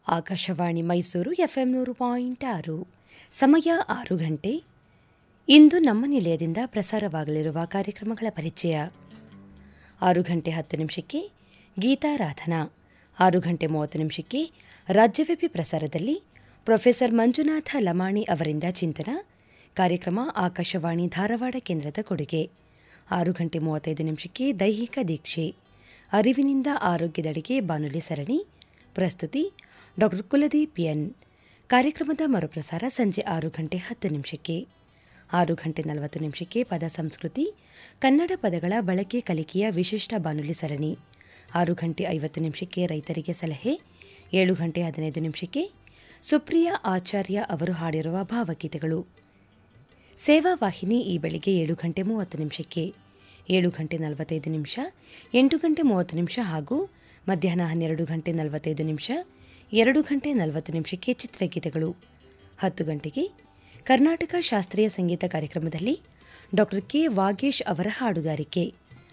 Akashvani Mysuru FM ನೂರು point ಆರು ಸಮಯ ಆರು ಗಂಟೆ ಇಂದು ನಮ್ಮ ನಿಲಯದಿಂದ ಪ್ರಸಾರವಾಗಲಿರುವ ಕಾರ್ಯಕ್ರಮಗಳ ಪರಿಚಯ ಆರು ಗಂಟೆ ಹತ್ತು ನಿಮಿಷಕ್ಕೆ ಗೀತಾರಾಧನಾ ಆರು ಗಂಟೆ ಮೂವತ್ತು ನಿಮಿಷಕ್ಕೆ ರಾಜ್ಯವ್ಯಾಪಿ ಪ್ರಸಾರದಲ್ಲಿ ಪ್ರೊಫೆಸರ್ ಮಂಜುನಾಥ ಲಮಾಣಿ ಅವರಿಂದ ಚಿಂತನ ಕಾರ್ಯಕ್ರಮ ಆಕಾಶವಾಣಿ ಧಾರವಾಡ ಕೇಂದ್ರದ ಕೊಡುಗೆ ಆರು ಗಂಟೆ ಮೂವತ್ತೈದು ನಿಮಿಷಕ್ಕೆ ದೈಹಿಕ ದೀಕ್ಷೆ ಅರಿವಿನಿಂದ ಆರೋಗ್ಯದೆಡೆಗೆ ಬಾನುಲಿ ಸರಣಿ ಪ್ರಸ್ತುತಿ ಡಾ ಕುಲದೀಪ್ ಎನ್ ಕಾರ್ಯಕ್ರಮದ ಮರುಪ್ರಸಾರ ಸಂಜೆ ಆರು ಗಂಟೆ ಹತ್ತು ನಿಮಿಷಕ್ಕೆ ಆರು ಗಂಟೆ ನಲವತ್ತು ನಿಮಿಷಕ್ಕೆ ಪದ ಸಂಸ್ಕೃತಿ ಕನ್ನಡ ಪದಗಳ ಬಳಕೆ ಕಲಿಕೆಯ ವಿಶಿಷ್ಟ ಬಾನುಲಿ ಸರಣಿ ಆರು ಗಂಟೆ ಐವತ್ತು ನಿಮಿಷಕ್ಕೆ ರೈತರಿಗೆ ಸಲಹೆ ಏಳು ಗಂಟೆ ಹದಿನೈದು ನಿಮಿಷಕ್ಕೆ ಸುಪ್ರಿಯಾ ಆಚಾರ್ಯ ಅವರು ಹಾಡಿರುವ ಭಾವಗೀತೆಗಳು ಸೇವಾ ವಾಹಿನಿ ಈ ಬೆಳಿಗ್ಗೆ ಏಳು ಗಂಟೆ ಮೂವತ್ತು ನಿಮಿಷಕ್ಕೆ ಏಳು ಗಂಟೆ ನಲವತ್ತೈದು ನಿಮಿಷ ಎಂಟು ಗಂಟೆ ಮೂವತ್ತು ನಿಮಿಷ ಹಾಗೂ ಮಧ್ಯಾಹ್ನ ಹನ್ನೆರಡು ಗಂಟೆ ನಲವತ್ತೈದು ನಿಮಿಷ ಎರಡು ಗಂಟೆ ನಲವತ್ತು ನಿಮಿಷಕ್ಕೆ ಚಿತ್ರಗೀತೆಗಳು ಹತ್ತು ಗಂಟೆಗೆ ಕರ್ನಾಟಕ ಶಾಸ್ತ್ರೀಯ ಸಂಗೀತ ಕಾರ್ಯಕ್ರಮದಲ್ಲಿ ಡಾ ಕೆ ವಾಗೇಶ್ ಅವರ ಹಾಡುಗಾರಿಕೆ